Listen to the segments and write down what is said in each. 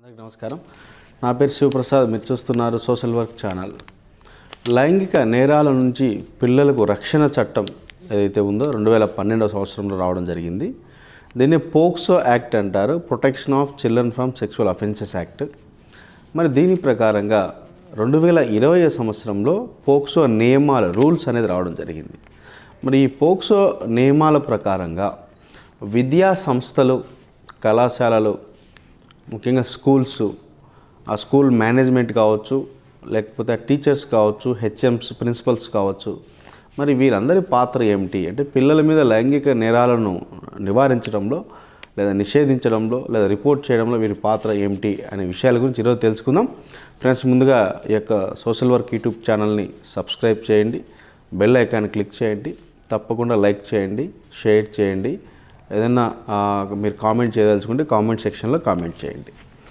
అందరికీ నమస్కారం నా పేరు శివప్రసాద్ మీరు చూస్తున్నారు సోషల్ వర్క్ ఛానల్ లైంగిక నేరాల నుంచి పిల్లలకు రక్షణ చట్టం ఏదైతే ఉందో రెండు వేల పన్నెండవ సంవత్సరంలో రావడం జరిగింది దీన్ని పోక్సో యాక్ట్ అంటారు protection of children from sexual offences act మరి దీని ప్రకారంగా రెండు వేల ఇరవై సంవత్సరంలో పోక్సో నియమాలు రూల్స్ అనేది రావడం జరిగింది మరి ఈ పోక్సో నియమాల ప్రకారంగా విద్యా సంస్థలు కళాశాలలు ముఖ్యంగా స్కూల్స్ ఆ స్కూల్ మేనేజ్మెంట్ కావచ్చు లేకపోతే ఆ టీచర్స్ కావచ్చు హెచ్ఎంస్ ప్రిన్సిపల్స్ కావచ్చు మరి వీరందరి పాత్ర ఏమిటి అంటే పిల్లల మీద లైంగిక నేరాలను నివారించడంలో లేదా నిషేధించడంలో లేదా రిపోర్ట్ చేయడంలో వీరి పాత్ర ఏమిటి అనే విషయాల గురించి ఈరోజు తెలుసుకుందాం ఫ్రెండ్స్ ముందుగా ఈ యొక్క సోషల్ వర్క్ యూట్యూబ్ ఛానల్ని సబ్స్క్రైబ్ చేయండి బెల్ ఐకాన్ క్లిక్ చేయండి తప్పకుండా లైక్ చేయండి షేర్ చేయండి ఏదైనా ఆ, మీరు కామెంట్ చేయదలుచుకుంటే కామెంట్ సెక్షన్లో కామెంట్ చేయండి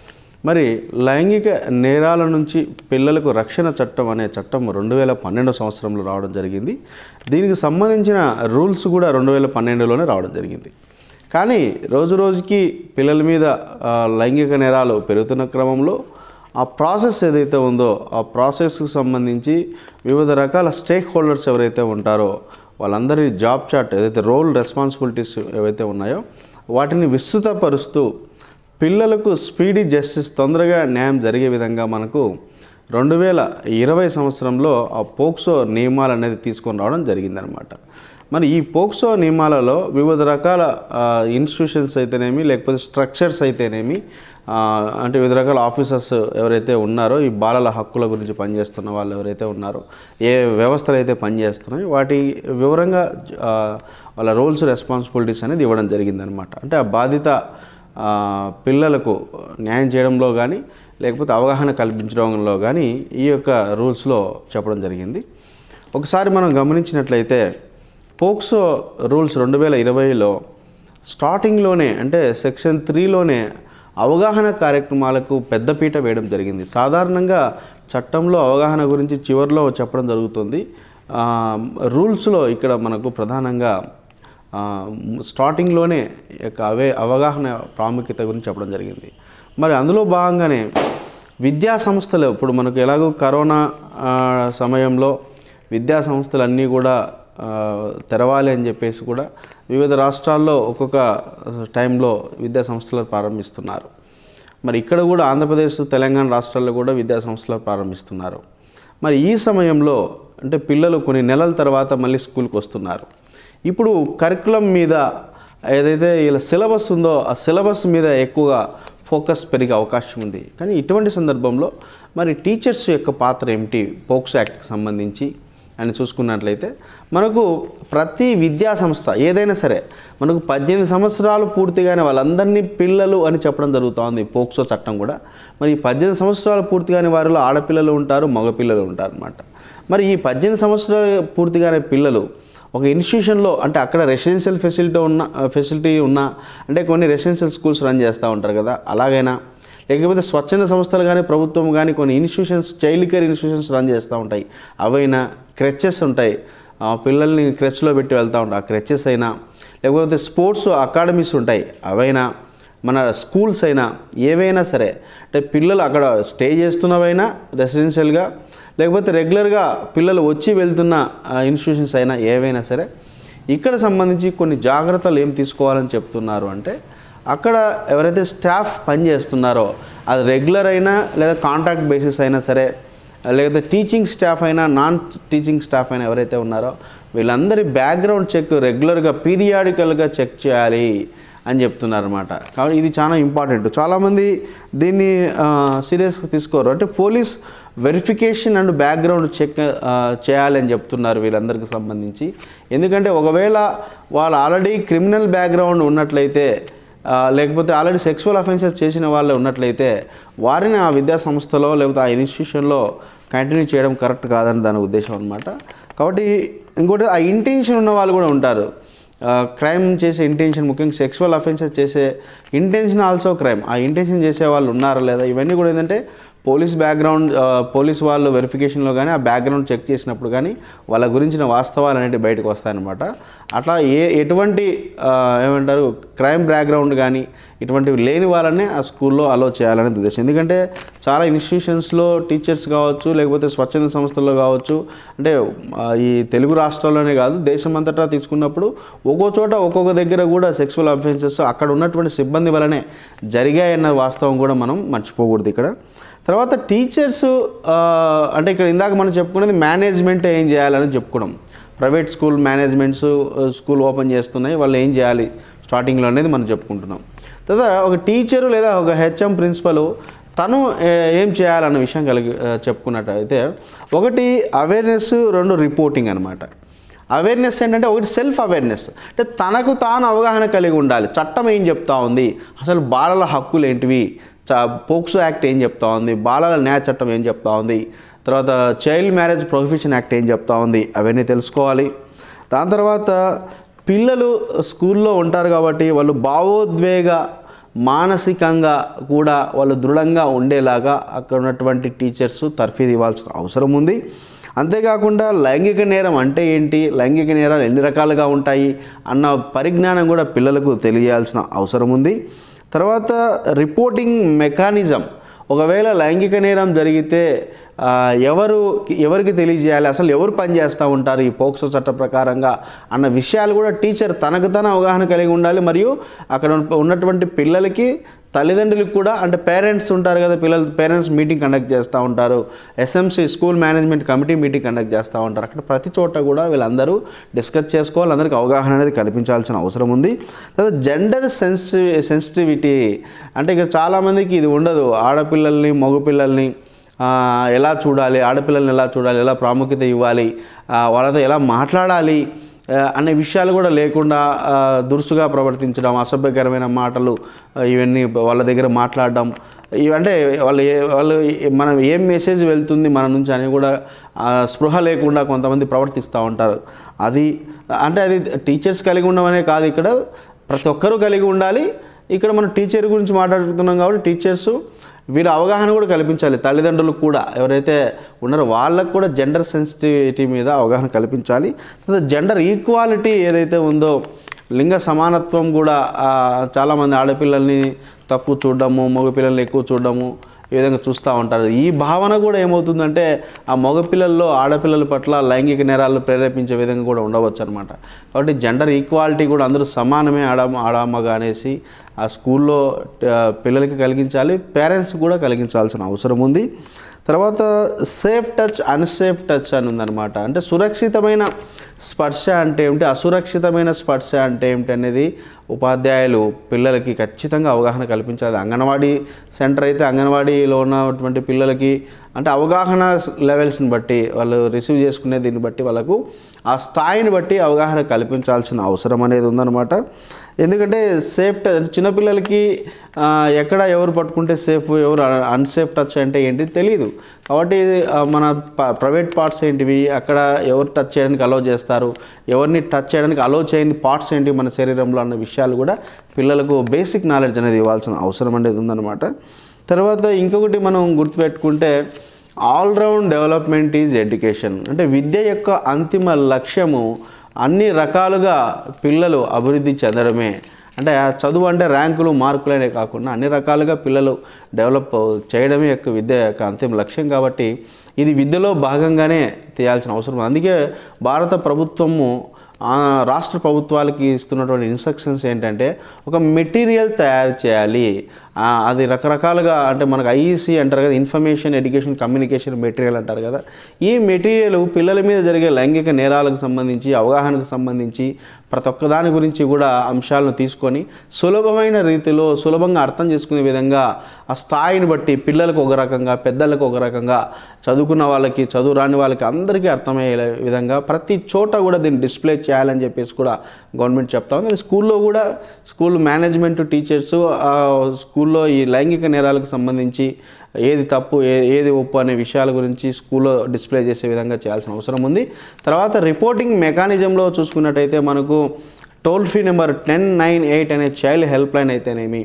మరి లైంగిక నేరాల నుంచి పిల్లలకు రక్షణ చట్టం అనే చట్టం రెండు వేల పన్నెండో సంవత్సరంలో రావడం జరిగింది దీనికి సంబంధించిన రూల్స్ కూడా రెండు వేల పన్నెండులోనే రావడం జరిగింది కానీ రోజు రోజుకి పిల్లల మీద ఆ, లైంగిక నేరాలు పెరుగుతున్న క్రమంలో ఆ ప్రాసెస్ ఏదైతే ఉందో ఆ ప్రాసెస్కి సంబంధించి వివిధ రకాల స్టేక్ హోల్డర్స్ ఎవరైతే ఉంటారో వాళ్ళందరి జాబ్ చార్ట్ ఏదైతే రోల్ రెస్పాన్సిబిలిటీస్ ఏవైతే ఉన్నాయో వాటిని విస్తృతపరుస్తూ పిల్లలకు స్పీడీ జస్టిస్ తొందరగా న్యాయం జరిగే విధంగా మనకు రెండు వేల ఇరవై సంవత్సరంలో ఆ పోక్సో నియమాలు అనేది తీసుకొని రావడం జరిగిందనమాట మరి ఈ పోక్సో నియమాలలో వివిధ రకాల ఇన్స్టిట్యూషన్స్ అయితేనేమి లేకపోతే స్ట్రక్చర్స్ అయితేనేమి ఆ, అంటే వివిధ రకాల ఆఫీసర్స్ ఎవరైతే ఉన్నారో ఈ బాలల హక్కుల గురించి పనిచేస్తున్న వాళ్ళు ఎవరైతే ఉన్నారో ఏ వ్యవస్థలు అయితే పనిచేస్తున్నాయో వాటి వివరంగా ఆ, వాళ్ళ రోల్స్ రెస్పాన్సిబిలిటీస్ అనేది ఇవ్వడం జరిగిందనమాట అంటే ఆ బాధిత ఆ, పిల్లలకు న్యాయం చేయడంలో కానీ లేకపోతే అవగాహన కల్పించడంలో కానీ ఈ యొక్క రూల్స్లో చెప్పడం జరిగింది ఒకసారి మనం గమనించినట్లయితే పోక్సో రూల్స్ రెండు వేల ఇరవైలో స్టార్టింగ్లోనే అంటే సెక్షన్ త్రీలోనే అవగాహన కార్యక్రమాలకు పెద్దపీట వేయడం జరిగింది సాధారణంగా చట్టంలో అవగాహన గురించి చివరిలో చెప్పడం జరుగుతుంది ఆ, రూల్స్లో ఇక్కడ మనకు ప్రధానంగా ఆ, స్టార్టింగ్లోనే ఈ యొక్క అవే అవగాహన ప్రాముఖ్యత గురించి చెప్పడం జరిగింది మరి అందులో భాగంగానే విద్యా సంస్థలు ఇప్పుడు మనకు ఎలాగో కరోనా ఆ, సమయంలో విద్యా సంస్థలన్నీ కూడా ఆ, తెరవాలి అని చెప్పేసి కూడా వివిధ రాష్ట్రాల్లో ఒక్కొక్క టైంలో విద్యా సంస్థలు ప్రారంభిస్తున్నారు మరి ఇక్కడ కూడా ఆంధ్రప్రదేశ్ తెలంగాణ రాష్ట్రాల్లో కూడా విద్యా సంస్థలు ప్రారంభిస్తున్నారు మరి ఈ సమయంలో అంటే పిల్లలు కొన్ని నెలల తర్వాత మళ్ళీ స్కూల్కి వస్తున్నారు ఇప్పుడు కరికులం మీద ఏదైతే ఇలా సిలబస్ ఉందో ఆ సిలబస్ మీద ఎక్కువగా ఫోకస్ పెరిగే అవకాశం ఉంది కానీ ఇటువంటి సందర్భంలో మరి టీచర్స్ యొక్క పాత్ర ఏమిటి పోక్సో యాక్ట్కి సంబంధించి అని చూసుకున్నట్లయితే మనకు ప్రతి విద్యా సంస్థ ఏదైనా సరే మనకు పద్దెనిమిది సంవత్సరాలు పూర్తిగానే వాళ్ళందరినీ పిల్లలు అని చెప్పడం జరుగుతోంది పోక్సో చట్టం కూడా మరి ఈ పద్దెనిమిది సంవత్సరాలు పూర్తిగానే వారిలో ఆడపిల్లలు ఉంటారు మగపిల్లలు ఉంటారు అనమాట మరి ఈ పద్దెనిమిది సంవత్సరాలు పూర్తిగానే పిల్లలు ఒక ఇన్స్టిట్యూషన్లో అంటే అక్కడ రెసిడెన్షియల్ ఫెసిలిటీ ఉన్న ఫెసిలిటీ ఉన్న అంటే కొన్ని రెసిడెన్షియల్ స్కూల్స్ రన్ చేస్తూ ఉంటారు కదా అలాగైనా లేకపోతే స్వచ్ఛంద సంస్థలు కానీ ప్రభుత్వం కానీ కొన్ని institutions child care institutions run చేస్తూ ఉంటాయి అవైనా క్రెచెస్ ఉంటాయి ఆ పిల్లల్ని క్రెచ్లో పెట్టి వెళ్తూ ఉంటాయి ఆ క్రెచెస్ అయినా లేకపోతే స్పోర్ట్స్ అకాడమీస్ ఉంటాయి అవైనా మన స్కూల్స్ అయినా ఏవైనా సరే అంటే పిల్లలు అక్కడ స్టే చేస్తున్నవైనా రెసిడెన్షియల్గా లేకపోతే రెగ్యులర్గా పిల్లలు వచ్చి వెళ్తున్న ఇన్స్టిట్యూషన్స్ అయినా ఏవైనా సరే ఇక్కడ సంబంధించి కొన్ని జాగ్రత్తలు ఏం తీసుకోవాలని చెప్తున్నారు అంటే అక్కడ ఎవరైతే స్టాఫ్ పనిచేస్తున్నారో అది రెగ్యులర్ అయినా లేదా కాంట్రాక్ట్ బేసిస్ అయినా సరే లేకపోతే టీచింగ్ స్టాఫ్ అయినా నాన్ టీచింగ్ స్టాఫ్ అయినా ఎవరైతే ఉన్నారో వీళ్ళందరి బ్యాక్గ్రౌండ్ చెక్ రెగ్యులర్గా పీరియాడికల్గా చెక్ చేయాలి అని చెప్తున్నారు అనమాట కాబట్టి ఇది చాలా ఇంపార్టెంట్ చాలామంది దీన్ని సీరియస్గా తీసుకోరు అంటే police verification and background check చేయాలి అని చెప్తున్నారు వీళ్ళందరికీ సంబంధించి ఎందుకంటే ఒకవేళ వాళ్ళు ఆల్రెడీ క్రిమినల్ బ్యాక్గ్రౌండ్ ఉన్నట్లయితే ఆ, లేకపోతే ఆల్రెడీ సెక్సువల్ అఫెన్సెస్ చేసిన వాళ్ళు ఉన్నట్లయితే వారిని ఆ విద్యా సంస్థలో లేకపోతే ఆ ఇన్స్టిట్యూషన్లో కంటిన్యూ చేయడం కరెక్ట్ కాదని దాని ఉద్దేశం అనమాట కాబట్టి ఇంకోటి ఆ ఇంటెన్షన్ ఉన్న వాళ్ళు కూడా ఉంటారు క్రైమ్ చేసే ఇంటెన్షన్ ముఖ్యంగా సెక్సువల్ అఫెన్సెస్ చేసే ఇంటెన్షన్ ఆల్సో క్రైమ్ ఆ ఇంటెన్షన్ చేసే వాళ్ళు ఉన్నారా లేదా ఇవన్నీ కూడా ఏంటంటే పోలీస్ బ్యాక్గ్రౌండ్ ఆ, పోలీస్ వాళ్ళు వెరిఫికేషన్లో కానీ ఆ బ్యాక్గ్రౌండ్ చెక్ చేసినప్పుడు కానీ వాళ్ళ గురించిన వాస్తవాలు అనేవి బయటకు వస్తాయన్నమాట అట్లా ఏ ఎటువంటి ఆ, ఏమంటారు క్రైమ్ బ్యాక్గ్రౌండ్ కానీ ఇటువంటివి లేని వాళ్ళనే ఆ స్కూల్లో అలో చేయాలనేది ఉద్దేశం ఎందుకంటే చాలా ఇన్స్టిట్యూషన్స్లో టీచర్స్ కావచ్చు లేకపోతే స్వచ్ఛంద సంస్థల్లో కావచ్చు అంటే ఆ, ఈ తెలుగు రాష్ట్రాల్లోనే కాదు దేశం అంతటా తీసుకున్నప్పుడు ఒక్కో చోట ఒక్కొక్క దగ్గర కూడా సెక్సువల్ అఫెన్సెస్ అక్కడ ఉన్నటువంటి సిబ్బంది వలనే జరిగాయన్న వాస్తవం కూడా మనం మర్చిపోకూడదు ఇక్కడ తర్వాత టీచర్స్ అంటే ఇక్కడ ఇందాక మనం చెప్పుకునేది మేనేజ్మెంట్ ఏం చేయాలని చెప్పుకున్నాం private school managements school open చేస్తున్నాయి వాళ్ళు ఏం చేయాలి స్టార్టింగ్లో అనేది మనం చెప్పుకుంటున్నాం తర్వాత ఒక టీచరు లేదా ఒక హెచ్ఎం ప్రిన్సిపల్ తను ఏ- ఏం చేయాలన్న విషయం కలిగి ఆ, చెప్పుకున్నట్టయితే ఒకటి అవేర్నెస్ రెండు రిపోర్టింగ్ అనమాట అవేర్నెస్ ఏంటంటే ఒకటి సెల్ఫ్ అవేర్నెస్ అంటే తనకు తాను అవగాహన కలిగి ఉండాలి చట్టం ఏం చెప్తా ఉంది అసలు బాలల హక్కులు ఏంటివి చ పోక్సో యాక్ట్ ఏం చెప్తా ఉంది బాలల న్యాయ చట్టం ఏం చెప్తా ఉంది తర్వాత చైల్డ్ మ్యారేజ్ ప్రొహిబిషన్ యాక్ట్ ఏం చెప్తా ఉంది అవన్నీ తెలుసుకోవాలి దాని తర్వాత పిల్లలు స్కూల్లో ఉంటారు కాబట్టి వాళ్ళు భావోద్వేగ మానసికంగా కూడా వాళ్ళు దృఢంగా ఉండేలాగా అక్కడ ఉన్నటువంటి టీచర్స్ తర్ఫీదు ఇవ్వాల్సిన అవసరం ఉంది అంతేకాకుండా లైంగిక నేరం అంటే ఏంటి లైంగిక నేరాలు ఎన్ని రకాలుగా ఉంటాయి అన్న పరిజ్ఞానం కూడా పిల్లలకు తెలియాల్సిన అవసరం ఉంది తర్వాత రిపోర్టింగ్ మెకానిజం ఒకవేళ లైంగిక నేరం జరిగితే ఆ, ఎవరు ఎవరికి తెలియజేయాలి అసలు ఎవరు పనిచేస్తూ ఉంటారు ఈ పోక్సో చట్ట ప్రకారంగా అన్న విషయాలు కూడా టీచర్ తనకు తన అవగాహన కలిగి ఉండాలి మరియు అక్కడ ఉన్న- ఉన్నటువంటి పిల్లలకి తల్లిదండ్రులకు కూడా అంటే పేరెంట్స్ ఉంటారు కదా పిల్లలు పేరెంట్స్ మీటింగ్ కండక్ట్ చేస్తూ ఉంటారు SMC school management committee meeting conduct చేస్తూ ఉంటారు అక్కడ ప్రతి చోట కూడా వీళ్ళందరూ డిస్కస్ చేసుకోవాలి అందరికీ అవగాహన అనేది కల్పించాల్సిన అవసరం ఉంది తర్వాత జెండర్ సెన్సి సెన్సిటివిటీ అంటే ఇక చాలామందికి ఇది ఉండదు ఆడపిల్లల్ని మగపిల్లల్ని ఆ, ఎలా చూడాలి ఆడపిల్లల్ని ఎలా చూడాలి ఎలా ప్రాముఖ్యత ఇవ్వాలి ఆ, వాళ్ళతో ఎలా మాట్లాడాలి ఆ, అనే విషయాలు కూడా లేకుండా ఆ, దురుసుగా ప్రవర్తించడం అసభ్యకరమైన మాటలు ఆ, ఇవన్నీ వాళ్ళ దగ్గర మాట్లాడడం ఇవంటే వాళ్ళు ఏ వాళ్ళు ఏ- మనం ఏం మెసేజ్ వెళ్తుంది మన నుంచి అని కూడా ఆ, స్పృహ లేకుండా కొంతమంది ప్రవర్తిస్తూ ఉంటారు అది అంటే అది టీచర్స్ కలిగి ఉండమనే కాదు ఇక్కడ ప్రతి ఒక్కరూ కలిగి ఉండాలి ఇక్కడ మనం టీచర్ గురించి మాట్లాడుతున్నాం కాబట్టి టీచర్స్ వీరి అవగాహన కూడా కల్పించాలి తల్లిదండ్రులకు కూడా ఎవరైతే ఉన్నారో వాళ్ళకు కూడా జెండర్ సెన్సిటివిటీ మీద అవగాహన కల్పించాలి తర్వాత జెండర్ ఈక్వాలిటీ ఏదైతే ఉందో లింగ సమానత్వం కూడా ఆ, చాలామంది ఆడపిల్లల్ని తక్కువ చూడడము మగపిల్లల్ని ఎక్కువ చూడడము ఈ విధంగా చూస్తూ ఉంటారు ఈ భావన కూడా ఏమవుతుందంటే ఆ మగపిల్లల్లో ఆడపిల్లల పట్ల లైంగిక నేరాలు ప్రేరేపించే విధంగా కూడా ఉండవచ్చు అనమాట కాబట్టి జెండర్ ఈక్వాలిటీ కూడా అందరూ సమానమే ఆడ ఆడమ్మగా అనేసి ఆ స్కూల్లో ఆ, పిల్లలకి కలిగించాలి పేరెంట్స్ కూడా కలిగించాల్సిన అవసరం ఉంది తర్వాత సేఫ్ టచ్ అన్సేఫ్ టచ్ అని ఉందన్నమాట అంటే సురక్షితమైన స్పర్శ అంటే ఏమిటి అసురక్షితమైన స్పర్శ అంటే ఏమిటి అనేది ఉపాధ్యాయులు పిల్లలకి ఖచ్చితంగా అవగాహన కల్పించాలి అంగన్వాడీ సెంటర్ అయితే అంగన్వాడీలో ఉన్నటువంటి పిల్లలకి అంటే అవగాహన లెవెల్స్ని బట్టి వాళ్ళు రిసీవ్ చేసుకునే దీన్ని బట్టి వాళ్ళకు ఆ స్థాయిని బట్టి అవగాహన కల్పించాల్సిన అవసరం అనేది ఉందన్నమాట ఎందుకంటే సేఫ్ టచ్ చిన్నపిల్లలకి ఆ, ఎక్కడ ఎవరు పట్టుకుంటే సేఫ్ ఎవరు అన్సేఫ్ టచ్ అంటే ఏంటి తెలియదు కాబట్టి ఆ, మన ప- ప్రైవేట్ పార్ట్స్ ఏంటివి అక్కడ ఎవరు టచ్ చేయడానికి అలో చేస్తారు ఎవరిని టచ్ చేయడానికి అలో చేయని పార్ట్స్ ఏంటి మన శరీరంలో అన్న విషయాలు కూడా పిల్లలకు బేసిక్ నాలెడ్జ్ అనేది ఇవ్వాల్సిన అవసరం అనేది ఉందన్నమాట తర్వాత ఇంకొకటి మనం గుర్తుపెట్టుకుంటే ఆల్రౌండ్ డెవలప్మెంట్ ఈజ్ ఎడ్యుకేషన్ అంటే విద్య యొక్క అంతిమ లక్ష్యము అన్ని రకాలుగా పిల్లలు అభివృద్ధి చెందడమే అంటే ఆ చదువు అంటే ర్యాంకులు మార్కులనే కాకుండా అన్ని రకాలుగా పిల్లలు డెవలప్ చేయడమే యొక్క విద్య యొక్క అంతిమ లక్ష్యం కాబట్టి ఇది విద్యలో భాగంగానే తీయాల్సిన అవసరం ఉంది. అందుకే భారత ప్రభుత్వము ఆ రాష్ట్ర ప్రభుత్వాలకి ఇస్తున్నటువంటి ఇన్స్ట్రక్షన్స్ ఏంటంటే ఒక మెటీరియల్ తయారు చేయాలి ఆ, అది రకరకాలుగా అంటే మనకు ఐఈసీ అంటారు కదా ఇన్ఫర్మేషన్ ఎడ్యుకేషన్ కమ్యూనికేషన్ మెటీరియల్ అంటారు కదా ఈ మెటీరియల్ పిల్లల మీద జరిగే లైంగిక నేరాలకు సంబంధించి అవగాహనకు సంబంధించి ప్రతి ఒక్క దాని గురించి కూడా అంశాలను తీసుకొని సులభమైన రీతిలో సులభంగా అర్థం చేసుకునే విధంగా ఆ స్థాయిని బట్టి పిల్లలకు ఒక రకంగా పెద్దలకు ఒక రకంగా చదువుకున్న వాళ్ళకి చదువు రాని వాళ్ళకి అందరికీ అర్థమయ్యే విధంగా ప్రతి చోట కూడా దీన్ని డిస్ప్లే చేయాలని చెప్పేసి కూడా గవర్నమెంట్ చెప్తా ఉంది స్కూల్లో కూడా స్కూల్ మేనేజ్మెంట్ టీచర్స్ స్కూల్లో ఈ లైంగిక నేరాలకు సంబంధించి ఏది తప్పు ఏ ఏది ఒప్పు అనే విషయాల గురించి స్కూల్లో డిస్ప్లే చేసే విధంగా చేయాల్సిన అవసరం ఉంది తర్వాత రిపోర్టింగ్ మెకానిజంలో చూసుకున్నట్టయితే మనకు toll free number ten nine eight అనే చైల్డ్ హెల్ప్ లైన్ అయితేనేమి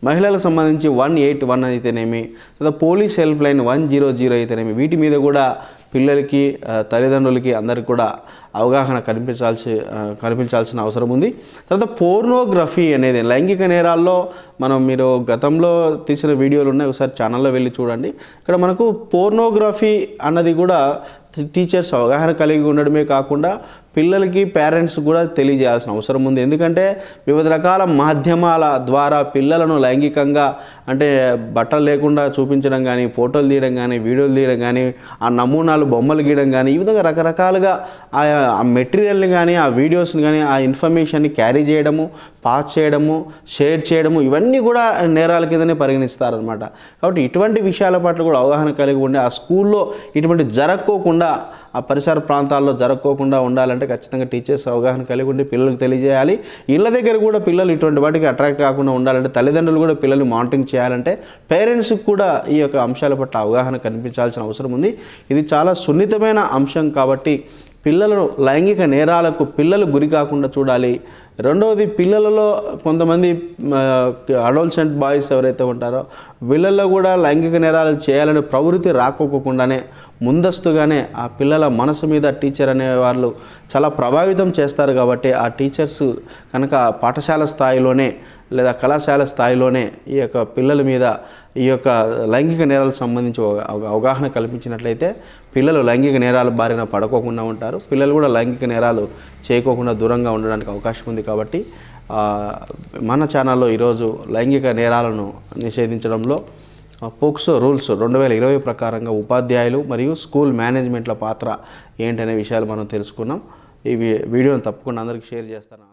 మహిళలకు సంబంధించి వన్ ఎయిట్ వన్ అయితేనేమి లేదా police helpline one zero zero అయితేనేమి వీటి మీద కూడా పిల్లలకి ఆ, తల్లిదండ్రులకి అందరికి కూడా అవగాహన కనిపించాల్సి ఆ, కనిపించాల్సిన అవసరం ఉంది తర్వాత పోర్నోగ్రఫీ అనేది లైంగిక నేరాల్లో మనం మీరు గతంలో తీసిన వీడియోలు ఉన్నాయి ఒకసారి ఛానల్లో వెళ్ళి చూడండి ఇక్కడ మనకు పోర్నోగ్రఫీ అన్నది కూడా టీచర్స్ అవగాహన కలిగి ఉండడమే కాకుండా పిల్లలకి పేరెంట్స్ కూడా తెలియజేయాల్సిన అవసరం ఉంది ఎందుకంటే వివిధ రకాల మాధ్యమాల ద్వారా పిల్లలను లైంగికంగా అంటే బట్టలు లేకుండా చూపించడం కానీ ఫోటోలు తీయడం కానీ వీడియోలు తీయడం కానీ ఆ నమూనాలు బొమ్మలు గీయడం కానీ ఈ విధంగా రకరకాలుగా ఆ ఆ మెటీరియల్ని కానీ ఆ వీడియోస్ని కానీ ఆ ఇన్ఫర్మేషన్ని క్యారీ చేయడము పాస్ చేయడము షేర్ చేయడము ఇవన్నీ కూడా నేరాల కిందనే పరిగణిస్తారనమాట కాబట్టి ఇటువంటి విషయాల పట్ల కూడా అవగాహన కలిగి ఉండి ఆ స్కూల్లో ఇటువంటి జరక్కోకుండా ఆ పరిసర ప్రాంతాల్లో జరక్కోకుండా ఉండాలంటే ఖచ్చితంగా టీచర్స్ అవగాహన కలిగి ఉండి పిల్లలకు తెలియజేయాలి ఇళ్ళ దగ్గర కూడా పిల్లలు ఇటువంటి వాటికి అట్రాక్ట్ కాకుండా ఉండాలంటే తల్లిదండ్రులు కూడా పిల్లల్ని మానిటరింగ్ చేయాలంటే పేరెంట్స్కి కూడా ఈ యొక్క అంశాల పట్ల అవగాహన కనిపించాల్సిన అవసరం ఉంది ఇది చాలా సున్నితమైన అంశం కాబట్టి పిల్లలను లైంగిక నేరాలకు పిల్లలు గురి కాకుండా చూడాలి రెండవది పిల్లలలో కొంతమంది అడోల్సెంట్ బాయ్స్ ఎవరైతే ఉంటారో వీళ్ళల్లో కూడా లైంగిక నేరాలు చేయాలనే ప్రవృత్తి రాకోకుండానే ముందస్తుగానే ఆ పిల్లల మనసు మీద టీచర్ అనే వాళ్ళు చాలా ప్రభావితం చేస్తారు కాబట్టి ఆ టీచర్స్ కనుక పాఠశాల స్థాయిలోనే లేదా కళాశాల స్థాయిలోనే ఈ యొక్క పిల్లల మీద ఈ యొక్క లైంగిక నేరాలకు సంబంధించి ఒక- ఒక అవగాహన కల్పించినట్లయితే పిల్లలు లైంగిక నేరాల బారిన పడుకోకుండా ఉంటారు పిల్లలు కూడా లైంగిక నేరాలు చేయకోకుండా దూరంగా ఉండడానికి అవకాశం ఉంది కాబట్టి ఆ, మన ఛానల్లో ఈరోజు లైంగిక నేరాలను నిషేధించడంలో ఆ, పోక్సో రూల్స్ రెండు వేల ఇరవై ప్రకారంగా ఉపాధ్యాయులు మరియు స్కూల్ మేనేజ్మెంట్ల పాత్ర ఏంటనే విషయాలు మనం తెలుసుకున్నాం ఈ వీ- వీడియోని తప్పకుండా అందరికీ షేర్ చేస్తాను